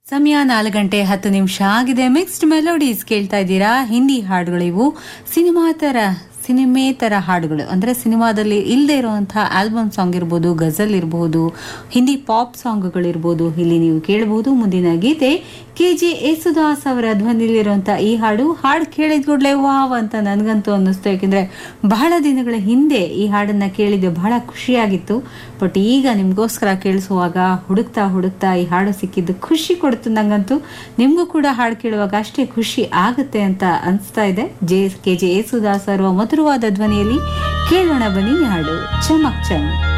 ಸಮಯ ನಾಲ್ಕು ಗಂಟೆ ಹತ್ತು ನಿಮಿಷ ಆಗಿದೆ ಮಿಕ್ಸ್ಡ್ ಮೆಲೋಡೀಸ್ ಕೇಳ್ತಾ ಇದ್ದೀರಾ ಹಿಂದಿ ಹಾಡುಗಳಿವು ಸಿನಿಮಾ ತರ ಸಿನಿಮೇತರ ಹಾಡುಗಳು ಅಂದ್ರೆ ಸಿನಿಮಾದಲ್ಲಿ ಇಲ್ಲದೆ ಇರುವಂತಹ ಆಲ್ಬಮ್ ಸಾಂಗ್ ಇರ್ಬೋದು ಗಜಲ್ ಇರಬಹುದು ಹಿಂದಿ ಪಾಪ್ ಸಾಂಗ್ಗಳಿರ್ಬೋದು ಇಲ್ಲಿ ನೀವು ಕೇಳಬಹುದು ಮುಂದಿನ ಗೀತೆ ಕೆ ಜೆ ಯೇಸುದಾಸ್ ಅವರ ಧ್ವನಿಲಿರುವಂತಹ ಈ ಹಾಡು ಹಾಡು ಕೇಳಿದ ಕೂಡಲೇ ವಾವ್ ಅಂತ ನನಗಂತೂ ಅನ್ನಿಸ್ತು ಯಾಕೆಂದ್ರೆ ಬಹಳ ದಿನಗಳ ಹಿಂದೆ ಈ ಹಾಡನ್ನ ಕೇಳಿದ್ದೆ ಬಹಳ ಖುಷಿಯಾಗಿತ್ತು ಬಟ್ ಈಗ ನಿಮ್ಗೋಸ್ಕರ ಕೇಳಿಸುವಾಗ ಹುಡುಕ್ತಾ ಹುಡುಕ್ತಾ ಈ ಹಾಡು ಸಿಕ್ಕಿದ್ದು ಖುಷಿ ಕೊಡ್ತು ನಂಗಂತೂ ನಿಮ್ಗೂ ಕೂಡ ಹಾಡು ಕೇಳುವಾಗ ಅಷ್ಟೇ ಖುಷಿ ಆಗುತ್ತೆ ಅಂತ ಅನಿಸ್ತಾ ಇದೆ ಜೆ ಕೆ ಜೆ ಯೇಸುದಾಸ್ ಅವರ ಮಧುರವಾದ ಧ್ವನಿಯಲ್ಲಿ ಕೇಳೋಣ ಬನ್ನಿ ಈ ಹಾಡು ಚಮಕ್ ಚಮ್